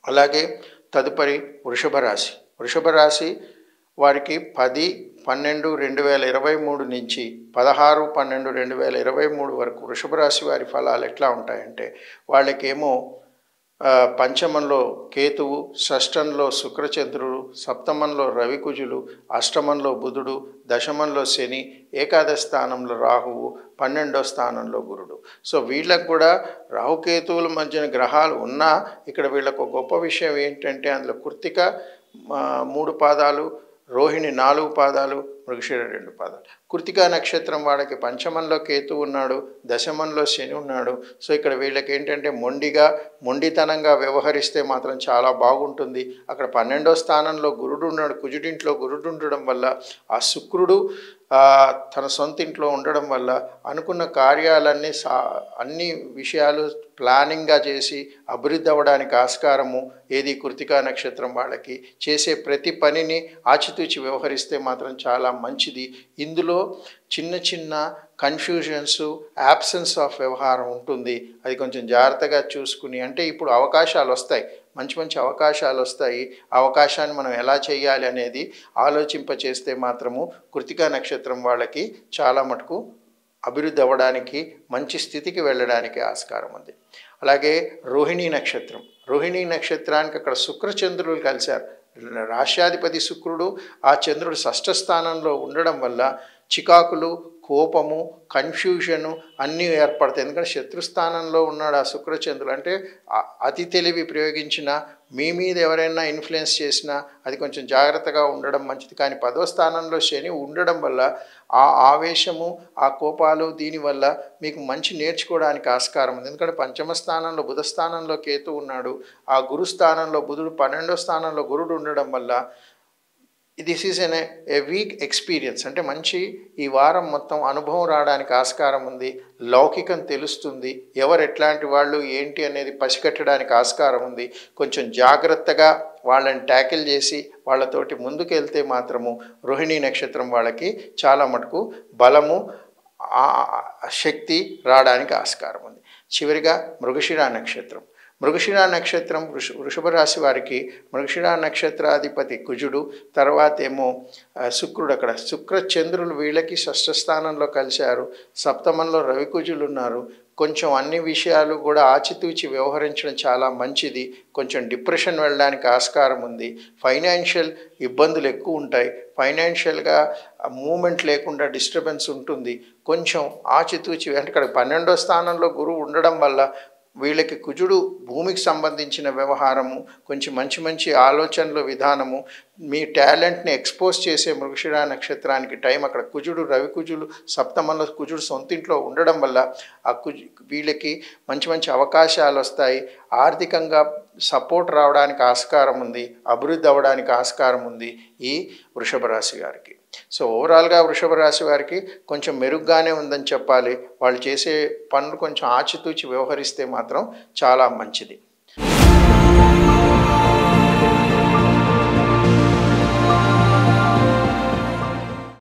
అలాగే తదుపరి వృషభ రాశి వృషభ రాశి వారికి పది పన్నెండు రెండు వేల ఇరవై మూడు నుంచి పదహారు పన్నెండు రెండు వేల ఇరవై మూడు వరకు వృషభ రాశి వారి ఫలాలు ఎట్లా ఉంటాయంటే వాళ్ళకేమో ఆ, పంచమంలో కేతువు షష్టంలో శుక్రచంద్రుడు సప్తమంలో రవికుజులు అష్టమంలో బుధుడు దశమంలో శని ఏకాదశ స్థానంలో రాహువు పన్నెండో స్థానంలో గురుడు సో వీళ్ళకు కూడా రాహుకేతువుల మధ్యన గ్రహాలు ఉన్నా ఇక్కడ వీళ్ళకు ఒక గొప్ప విషయం ఏంటంటే అందులో కృత్తిక ఆ, మూడు పాదాలు రోహిణి నాలుగు పాదాలు మృగశిర రెండు పాదాలు కృతికా నక్షత్రం వాళ్ళకి పంచమంలో కేతు ఉన్నాడు దశమంలో శని ఉన్నాడు సో ఇక్కడ వీళ్ళకి ఏంటంటే మొండిగా మొండితనంగా వ్యవహరిస్తే మాత్రం చాలా బాగుంటుంది అక్కడ పన్నెండో స్థానంలో గురుడు ఉన్నాడు కుజుడింట్లో గురుడు ఉండడం వల్ల ఆ శుక్రుడు ఆ, తన సొంత ఇంట్లో ఉండడం వల్ల అనుకున్న కార్యాలన్నీ సా అన్ని విషయాలు ప్లానింగ్గా చేసి అభివృద్ధి అవ్వడానికి ఆస్కారము ఏది కృతికా నక్షత్రం వాళ్ళకి చేసే ప్రతి పనిని ఆచితూచి వ్యవహరిస్తే మాత్రం చాలా మంచిది ఇందులో చిన్న చిన్న కన్ఫ్యూజన్స్ యాబ్సెన్స్ ఆఫ్ వ్యవహారం ఉంటుంది అది కొంచెం జాగ్రత్తగా చూసుకుని అంటే ఇప్పుడు అవకాశాలు వస్తాయి మంచి మంచి అవకాశాలు వస్తాయి ఆ అవకాశాన్ని మనం ఎలా చేయాలి అనేది ఆలోచింపచేస్తే మాత్రము కృతికా నక్షత్రం వాళ్ళకి చాలా మటుకు అభివృద్ధి అవ్వడానికి మంచి స్థితికి వెళ్ళడానికి ఆస్కారం ఉంది అలాగే రోహిణీ నక్షత్రం రోహిణీ నక్షత్రానికి అక్కడ శుక్రచంద్రులు కలిశారు రాష్ట్రాధిపతి శుక్రుడు ఆ చంద్రుడు షష్ఠ స్థానంలో ఉండడం వల్ల చికాకులు కోపము కన్ఫ్యూజను అన్నీ ఏర్పడతాయి ఎందుకంటే శత్రుస్థానంలో ఉన్నాడు ఆ శుక్రచంద్రుడు అంటే ఆ- అతి తెలివి ప్రయోగించిన మీ మీద ఎవరైనా ఇన్ఫ్లుయెన్స్ చేసినా అది కొంచెం జాగ్రత్తగా ఉండడం మంచిది కానీ పదవ స్థానంలో శని ఉండడం వల్ల ఆ ఆవేశము ఆ కోపాలు దీనివల్ల మీకు మంచి నేర్చుకోవడానికి ఆస్కారం ఉంది ఎందుకంటే పంచమ స్థానంలో బుధ స్థానంలో కేతు ఉన్నాడు ఆ గురు స్థానంలో బుధుడు పన్నెండో స్థానంలో గురుడు ఉండడం వల్ల this is an a weak experience అంటే మంచి ఈ వారం మొత్తం అనుభవం రావడానికి ఆస్కారం ఉంది లౌకికం తెలుస్తుంది ఎవరు ఎట్లాంటి వాళ్ళు ఏంటి అనేది పసిగట్టడానికి ఆస్కారం ఉంది కొంచెం జాగ్రత్తగా వాళ్ళని ట్యాకిల్ చేసి వాళ్ళతోటి ముందుకు వెళ్తే మాత్రము రోహిణీ నక్షత్రం వాళ్ళకి చాలా మటుకు బలము ఆ- ఆ శక్తి రావడానికి ఆస్కారం ఉంది చివరిగా మృగశిర నక్షత్రం మృగశిర నక్షత్రం వృష వృషభ రాశి వారికి మృగశిర నక్షత్రాధిపతి కుజుడు తర్వాత ఏమో ఆ, శుక్రుడు అక్కడ శుక్ర చంద్రులు వీళ్ళకి షష్ఠ స్థానంలో కలిశారు సప్తమంలో రవికుజులు ఉన్నారు కొంచెం అన్ని విషయాలు కూడా ఆచితూచి వ్యవహరించడం చాలా మంచిది కొంచెం డిప్రెషన్ వెళ్ళడానికి ఆస్కారం ఉంది ఫైనాన్షియల్ ఇబ్బందులు ఎక్కువ ఉంటాయి ఫైనాన్షియల్గా మూమెంట్ లేకుండా డిస్టర్బెన్స్ ఉంటుంది కొంచెం ఆచితూచి అంటే ఇక్కడ పన్నెండో స్థానంలో గురువు ఉండడం వల్ల వీళ్ళకి కుజుడు భూమికి సంబంధించిన వ్యవహారము కొంచెం మంచి మంచి ఆలోచనల విధానము మీ టాలెంట్ని ఎక్స్పోజ్ చేసే మృగశిర నక్షత్రానికి టైం అక్కడ కుజుడు రవి కుజులు సప్తమంలో కుజుడు సొంతింట్లో ఉండడం వల్ల ఆ కుజు వీళ్ళకి మంచి మంచి అవకాశాలు వస్తాయి ఆర్థికంగా సపోర్ట్ రావడానికి ఆస్కారం ఉంది అభివృద్ధి అవ్వడానికి ఆస్కారం ఉంది ఈ వృషభ రాశి గారికి సో ఓవరాల్గా వృషభ రాశి వారికి కొంచెం మెరుగ్గానే ఉందని చెప్పాలి వాళ్ళు చేసే పనులు కొంచెం ఆచితూచి వ్యవహరిస్తే మాత్రం చాలా మంచిది